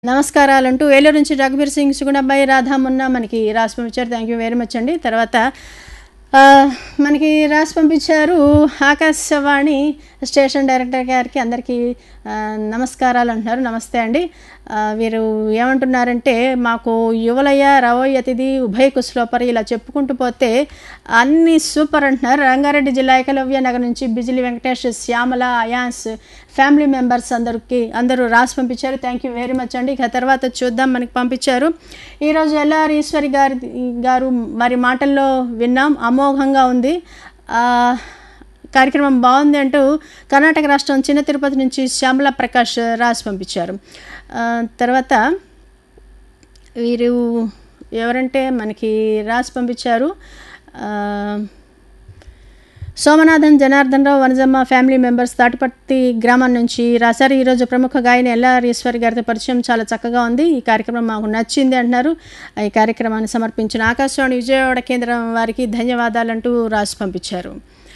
నమస్కారాలంటూ ఏలూరు నుంచి రఘుబీర్ సింగ్ సుగుణబ్బాయి రాధా మున్నా మనకి రాసి పంపించారు థ్యాంక్ యూ వెరీ మచ్ అండి తర్వాత ఆ, మనకి రాసి పంపించారు ఆకాశవాణి స్టేషన్ డైరెక్టర్ గారికి అందరికీ ఆ, నమస్కారాలు అంటున్నారు నమస్తే అండి ఆ, వీరు ఏమంటున్నారంటే మాకు యువలయ్య రవోయ్ అతిథి ఉభయ కుశ్లోపరి ఇలా చెప్పుకుంటూ పోతే అన్ని సూపర్ అంటున్నారు రంగారెడ్డి జిల్లా ఏకలవ్య నగర్ నుంచి బిజిలి వెంకటేష్ శ్యామల అయాన్స్ ఫ్యామిలీ మెంబర్స్ అందరికి అందరూ రాసి పంపించారు థ్యాంక్ యూ వెరీ మచ్ అండి ఇక తర్వాత చూద్దాం మనకి పంపించారు ఈరోజు ఎల్ఆర్ ఈశ్వరి గారి గారు మరి మాటల్లో విన్నాం అమోఘంగా ఉంది ఆ, కార్యక్రమం బాగుంది అంటూ కర్ణాటక రాష్ట్రం చిన్న తిరుపతి నుంచి శ్యామల ప్రకాష్ రాసి పంపించారు ఆ, తర్వాత వీరు ఎవరంటే మనకి రాసి పంపించారు ఆ, సోమనాథన్ జనార్దన్ రావు వనజమ్మ ఫ్యామిలీ మెంబర్స్ తాటిపర్తి గ్రామం నుంచి రాశారు ఈరోజు ప్రముఖ గాయని ఎల్ఆర్ ఈశ్వరి గారితో పరిచయం చాలా చక్కగా ఉంది ఈ కార్యక్రమం మాకు నచ్చింది అంటున్నారు ఈ కార్యక్రమాన్ని సమర్పించిన ఆకాశవాణి విజయవాడ కేంద్రం వారికి ధన్యవాదాలంటూ రాసి పంపించారు